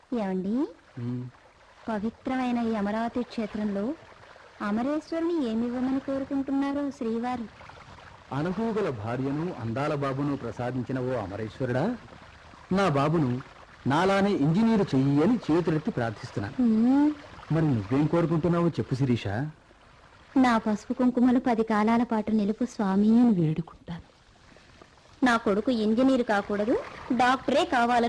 ఏమండి పవిత్రమైన ఈ అమరావతి క్షేత్రంలో అమరేశ్వరుని ఏమివ్వమని కోరుకుంటున్నారు శ్రీవారు అనుభూగల భార్యను అందాల బాబును ప్రసాదించిన ఓ అమరేశ్వరుడా నా బాబును నాలానే ఇంజనీరు చెయ్యి అని చేతులెత్తి ప్రార్థిస్తున్నాను హ్మ్, మరి నువ్వేం కోరుకుంటున్నావో చెప్పు శిరీష నా పసుపు కుంకుమలు పది కాలాల పాటు నిలుపు స్వామి అని వేడుకుంటాను నా కొడుకు ఇంజనీర్ కాకూడదు డాక్టరే కావాలని